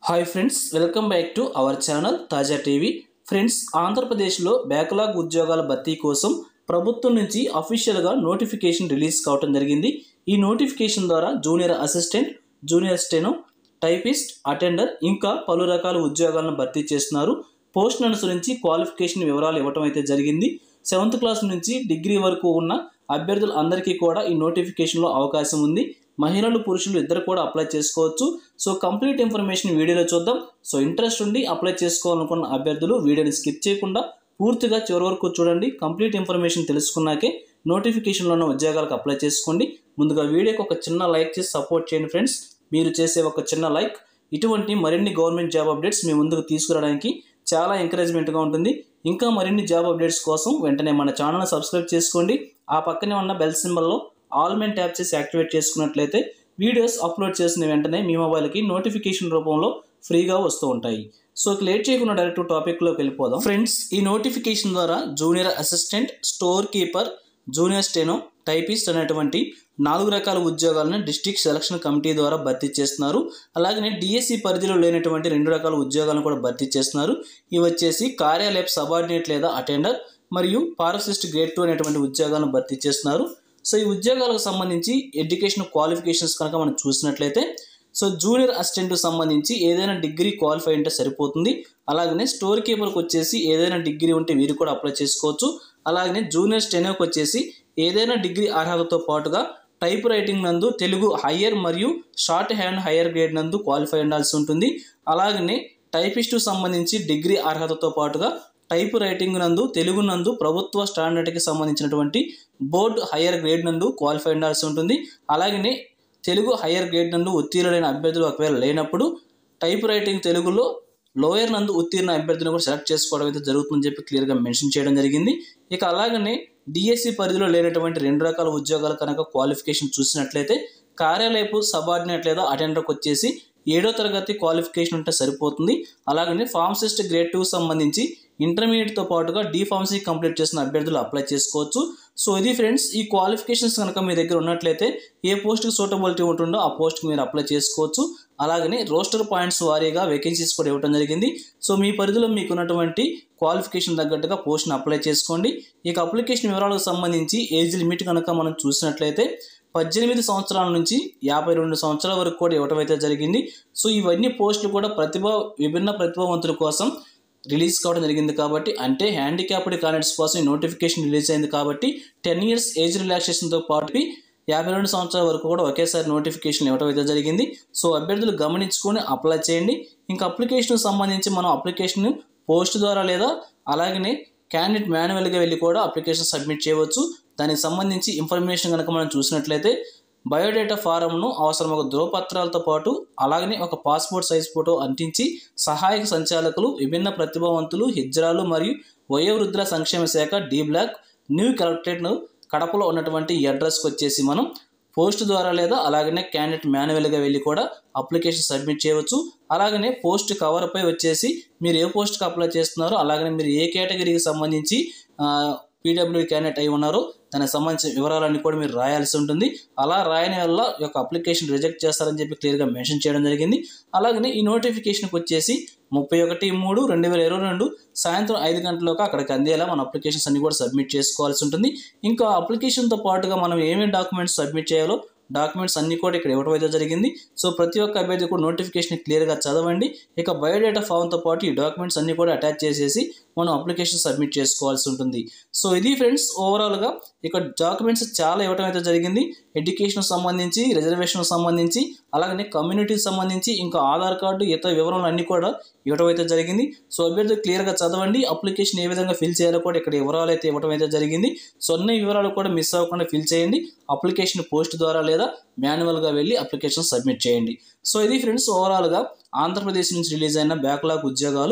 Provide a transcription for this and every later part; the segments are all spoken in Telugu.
hi friends welcome back to our channel Taja TV friends ఆంధ్రప్రదేశ్లో బ్యాక్లాగ్ ఉద్యోగాల భర్తీ కోసం ప్రభుత్వం నుంచి అఫీషియల్గా నోటిఫికేషన్ రిలీజ్ కావడం జరిగింది ఈ నోటిఫికేషన్ ద్వారా junior assistant junior steno typist attender ఇంకా పలు రకాల ఉద్యోగాలను భర్తీ చేస్తున్నారు పోస్ట్ అనుసరించి క్వాలిఫికేషన్ వివరాలు ఇవ్వటం అయితే జరిగింది సెవెంత్ క్లాస్ నుంచి డిగ్రీ వరకు ఉన్న అభ్యర్థులు అందరికీ కూడా ఈ నోటిఫికేషన్లో అవకాశం ఉంది మహిళలు పురుషులు ఇద్దరు కూడా అప్లై చేసుకోవచ్చు సో కంప్లీట్ ఇన్ఫర్మేషన్ వీడియోలో చూద్దాం సో ఇంట్రెస్ట్ ఉండి అప్లై చేసుకోవాలనుకున్న అభ్యర్థులు వీడియోని స్కిప్ చేయకుండా పూర్తిగా చివరి వరకు చూడండి కంప్లీట్ ఇన్ఫర్మేషన్ తెలుసుకున్నాకే నోటిఫికేషన్లో ఉన్న ఉద్యోగాలకు అప్లై చేసుకోండి ముందుగా వీడియోకి ఒక చిన్న లైక్ చేసి సపోర్ట్ చేయండి ఫ్రెండ్స్ మీరు చేసే ఒక చిన్న లైక్ ఇటువంటి మరిన్ని గవర్నమెంట్ జాబ్ అప్డేట్స్ మీ ముందుకు తీసుకురావడానికి చాలా ఎంకరేజ్మెంట్గా ఉంటుంది ఇంకా మరిన్ని జాబ్ అప్డేట్స్ కోసం వెంటనే మన ఛానల్ సబ్స్క్రైబ్ చేసుకోండి ఆ పక్కనే ఉన్న బెల్ సింబల్లో ఆల్ మెన్ ట్యాప్ చేసి యాక్టివేట్ చేసుకున్నట్లయితే వీడియోస్ అప్లోడ్ చేసిన వెంటనే మీ మొబైల్కి నోటిఫికేషన్ రూపంలో ఫ్రీగా వస్తూ ఉంటాయి సో లేట్ చేయకుండా డైరెక్ట్ టాపిక్లోకి వెళ్ళిపోదాం ఫ్రెండ్స్ ఈ నోటిఫికేషన్ ద్వారా junior assistant store keeper junior steno typist అనేటువంటి నాలుగు రకాల ఉద్యోగాలను డిస్ట్రిక్ట్ సెలక్షన్ కమిటీ ద్వారా భర్తీ చేస్తున్నారు అలాగనే డిఎస్సి పరిధిలో లేనటువంటి రెండు రకాల ఉద్యోగాలను కూడా భర్తీ చేస్తున్నారు ఇవి వచ్చేసి కార్యాలయ సబార్డినేట్ లేదా అటెండర్ మరియు పారసిస్ట్ గ్రేడ్ టూ అనేటువంటి ఉద్యోగాలను భర్తీ చేస్తున్నారు సో ఈ ఉద్యోగాలకు సంబంధించి ఎడ్యుకేషన్ క్వాలిఫికేషన్స్ కనుక మనం చూసినట్లయితే సో జూనియర్ అసిస్టెంట్కి సంబంధించి ఏదైనా డిగ్రీ క్వాలిఫై ఉంటే సరిపోతుంది అలాగనే స్టోర్ కీపర్కి వచ్చేసి ఏదైనా డిగ్రీ ఉంటే వీరు కూడా అప్లై చేసుకోవచ్చు అలాగనే జూనియర్ స్టెనోకి వచ్చేసి ఏదైనా డిగ్రీ అర్హతతో పాటుగా టైప్ రైటింగ్ నందు తెలుగు హయ్యర్ మరియు షార్ట్ హ్యాండ్ హయ్యర్ గ్రేడ్ నందు క్వాలిఫై ఉండాల్సి ఉంటుంది అలాగనే టైపిస్టు సంబంధించి డిగ్రీ అర్హతతో పాటుగా టైప్ రైటింగ్ నందు తెలుగు నందు ప్రభుత్వ స్టాండర్డ్కి సంబంధించినటువంటి బోర్డు హయ్యర్ గ్రేడ్ నందు క్వాలిఫై ఉండాల్సి ఉంటుంది అలాగనే తెలుగు హయ్యర్ గ్రేడ్ నందు ఉత్తీర్ణులైన అభ్యర్థులు ఒకవేళ లేనప్పుడు టైప్ రైటింగ్ తెలుగులో లోయర్ నందు ఉత్తీర్ణ అభ్యర్థిని కూడా సెలెక్ట్ చేసుకోవడం అయితే జరుగుతుందని చెప్పి క్లియర్గా మెన్షన్ చేయడం జరిగింది ఇక అలాగనే డిఎస్సి పరిధిలో లేనటువంటి రెండు రకాల ఉద్యోగాలు కనుక క్వాలిఫికేషన్ చూసినట్లయితే కార్యాలయపు సబార్డినేట్ లేదా అటెండర్కి వచ్చేసి ఏడో తరగతి క్వాలిఫికేషన్ ఉంటే సరిపోతుంది అలాగనే ఫార్మసిస్ట్ గ్రేడ్ టూ సంబంధించి ఇంటర్మీడియట్తో పాటుగా డి ఫార్మసీ కంప్లీట్ చేసిన అభ్యర్థులు అప్లై చేసుకోవచ్చు సో ఇది ఫ్రెండ్స్ ఈ క్వాలిఫికేషన్స్ కనుక మీ దగ్గర ఉన్నట్లయితే ఏ పోస్ట్కి సూటబిలిటీ ఉంటుందో ఆ పోస్ట్కి మీరు అప్లై చేసుకోవచ్చు అలాగనే రోస్టర్ పాయింట్స్ వారీగా వేకెన్సీస్ కూడా ఇవ్వడం జరిగింది సో మీ పరిధిలో మీకు ఉన్నటువంటి క్వాలిఫికేషన్ తగ్గట్టుగా పోస్ట్ని అప్లై చేసుకోండి ఇక అప్లికేషన్ వివరాలకు సంబంధించి ఏజ్ లిమిట్ కనుక మనం చూసినట్లయితే పద్దెనిమిది సంవత్సరాల నుంచి యాభై రెండు సంవత్సరాల వరకు కూడా ఇవ్వటం అయితే జరిగింది సో ఇవన్నీ పోస్టులు కూడా ప్రతిభ విభిన్న ప్రతిభావంతుల కోసం రిలీజ్ కావడం జరిగింది కాబట్టి అంటే హ్యాండిక్యాప్డ్ క్యాండిడేట్స్ కోసం ఈ నోటిఫికేషన్ రిలీజ్ అయింది కాబట్టి టెన్ ఇయర్స్ ఏజ్ రిలాక్సేషన్తో పాటు యాభై రెండు సంవత్సరాల వరకు కూడా ఒకేసారి నోటిఫికేషన్ ఇవ్వడం అయితే జరిగింది సో అభ్యర్థులు గమనించుకొని అప్లై చేయండి ఇంకా అప్లికేషన్ సంబంధించి మనం అప్లికేషన్ పోస్ట్ ద్వారా లేదా అలాగనే క్యాండిడేట్ మాన్యువల్గా వెళ్ళి కూడా అప్లికేషన్ సబ్మిట్ చేయవచ్చు దానికి సంబంధించి ఇన్ఫర్మేషన్ కనుక మనం చూసినట్లయితే బయోడేటా ఫారంను అవసరం ఒక ధ్రువపత్రాలతో పాటు అలాగనే ఒక పాస్పోర్ట్ సైజ్ ఫోటో అంటించి సహాయక సంచాలకులు విభిన్న ప్రతిభావంతులు హిజ్రాలు మరియు వయోవృద్ధుల సంక్షేమ శాఖ డి బ్లాక్ న్యూ కలెక్టరేట్ను కడపలో ఉన్నటువంటి ఈ అడ్రస్కి వచ్చేసి మనం పోస్ట్ ద్వారా లేదా అలాగనే క్యాండిడేట్ మాన్యువల్గా వెళ్ళి కూడా అప్లికేషన్ సబ్మిట్ చేయవచ్చు అలాగనే పోస్ట్ కవర్పై వచ్చేసి మీరు ఏ పోస్ట్కి అప్లై చేస్తున్నారో అలాగనే మీరు ఏ కేటగిరీకి సంబంధించి పీడబ్ల్యూ క్యాండిడేట్ అయి ఉన్నారో దానికి సంబంధించిన వివరాలన్నీ కూడా మీరు రాయాల్సి ఉంటుంది అలా రాయని వల్ల ఈ యొక్క అప్లికేషన్ రిజెక్ట్ చేస్తారని చెప్పి క్లియర్గా మెన్షన్ చేయడం జరిగింది అలాగనే ఈ నోటిఫికేషన్కి వచ్చేసి ముప్పై ఒకటి మూడు రెండు వేల ఇరవై రెండు సాయంత్రం ఐదు గంటలకు అక్కడికి అందేలా మన అప్లికేషన్స్ అన్ని కూడా సబ్మిట్ చేసుకోవాల్సి ఉంటుంది ఇంకా అప్లికేషన్తో పాటుగా మనం ఏమేమి డాక్యుమెంట్స్ సబ్మిట్ చేయాలో డాక్యుమెంట్స్ అన్ని కూడా ఇక్కడ ఇవ్వడం అయితే జరిగింది సో ప్రతి ఒక్క అభ్యర్థి కూడా నోటిఫికేషన్ క్లియర్గా చదవండి ఇక బయోడేటా ఫామ్తో పాటు ఈ డాక్యుమెంట్స్ అన్ని కూడా అటాచ్ చేసేసి మనం అప్లికేషన్ సబ్మిట్ చేసుకోవాల్సి ఉంటుంది సో ఇది ఫ్రెండ్స్ ఓవరాల్గా ఇక్కడ డాక్యుమెంట్స్ చాలా ఇవ్వడం అయితే జరిగింది ఎడ్యుకేషన్ సంబంధించి రిజర్వేషన్ సంబంధించి అలాగనే కమ్యూనిటీకి సంబంధించి ఇంకా ఆధార్ కార్డు ఇతర వివరాలు అన్నీ కూడా ఇవ్వడం అయితే జరిగింది సో అభ్యర్థి క్లియర్గా చదవండి అప్లికేషన్ ఏ విధంగా ఫిల్ చేయాలో కూడా ఇక్కడ వివరాలు అయితే ఇవ్వడం అయితే జరిగింది సో అన్ని వివరాలు కూడా మిస్ అవ్వకుండా ఫిల్ చేయండి అప్లికేషన్ పోస్ట్ ద్వారా లేదా మాన్యువల్గా వెళ్ళి అప్లికేషన్ సబ్మిట్ చేయండి సో ఇది ఫ్రెండ్స్ ఓవరాల్గా ఆంధ్రప్రదేశ్ నుంచి రిలీజ్ అయిన బ్యాక్లాగ్ ఉద్యోగాలు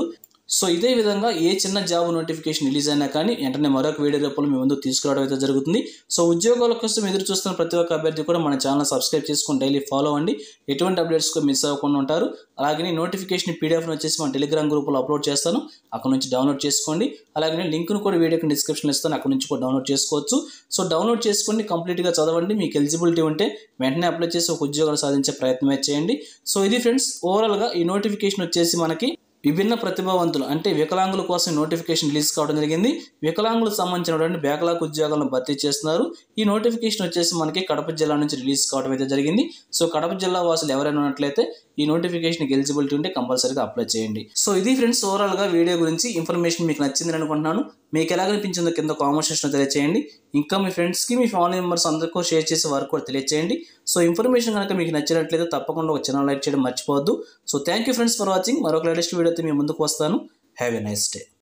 సో ఇదే విధంగా ఏ చిన్న జాబ్ నోటిఫికేషన్ రిలీజ్ అయినా కానీ వెంటనే మరొక వీడియో రూపంలో మీ ముందు తీసుకురావడం అయితే జరుగుతుంది సో ఉద్యోగాల కోసం ఎదురు చూస్తున్న ప్రతి ఒక్క అభ్యర్థి కూడా మన ఛానల్ సబ్స్క్రైబ్ చేసుకొని డైలీ ఫాలో అవ్వండి ఎటువంటి అప్డేట్స్ కూడా మిస్ అవ్వకుండా ఉంటారు అలాగే నోటిఫికేషన్ పీడిఎఫ్ వచ్చేసి మన టెలిగ్రామ్ గ్రూప్లో అప్లోడ్ చేస్తాను అక్కడ నుంచి డౌన్లోడ్ చేసుకోండి అలాగే లింక్ను కూడా వీడియోకి డిస్క్రిప్షన్ ఇస్తాను అక్కడ నుంచి కూడా డౌన్లోడ్ చేసుకోవచ్చు సో డౌన్లోడ్ చేసుకొని కంప్లీట్గా చదవండి మీకు ఎలిజిబిలిటీ ఉంటే వెంటనే అప్లై చేసి ఒక ఉద్యోగాలు సాధించే ప్రయత్నమే చేయండి సో ఇది ఫ్రెండ్స్ ఓవరాల్గా ఈ నోటిఫికేషన్ వచ్చేసి మనకి విభిన్న ప్రతిభావంతులు అంటే వికలాంగుల కోసం నోటిఫికేషన్ రిలీజ్ కావడం జరిగింది వికలాంగులకు సంబంధించినటువంటి బ్యాక్లాగ్ ఉద్యోగాలను భర్తీ చేస్తున్నారు ఈ నోటిఫికేషన్ వచ్చేసి మనకి కడప జిల్లా నుంచి రిలీజ్ కావడం అయితే జరిగింది సో కడప జిల్లా వాసులు ఎవరైనా ఉన్నట్లయితే ఈ నోటిఫికేషన్కి ఎలిజిబిలిటీ ఉంటే కంపల్సరీగా అప్లై చేయండి సో ఇది ఫ్రెండ్స్ ఓవరాల్గా వీడియో గురించి ఇన్ఫర్మేషన్ మీకు నచ్చిందని అనుకుంటున్నాను మీకు ఎలా అనిపించిందో కింద కామెంట్ సెక్షన్లో తెలియచేయండి ఇంకా మీ ఫ్రెండ్స్కి మీ ఫ్యామిలీ మెంబర్స్ అందరికీ షేర్ చేసి వారికి కూడా తెలియచేయండి సో ఇన్ఫర్మేషన్ కనుక మీకు నచ్చినట్లయితే తప్పకుండా ఒక ఛానల్ లైక్ చేయడం మర్చిపోవద్దు so thank you friends for watching మరొక లేటెస్ట్ వీడియోతో మీ ముందుకు వస్తాను హ్యావ్ ఎ నైస్ డే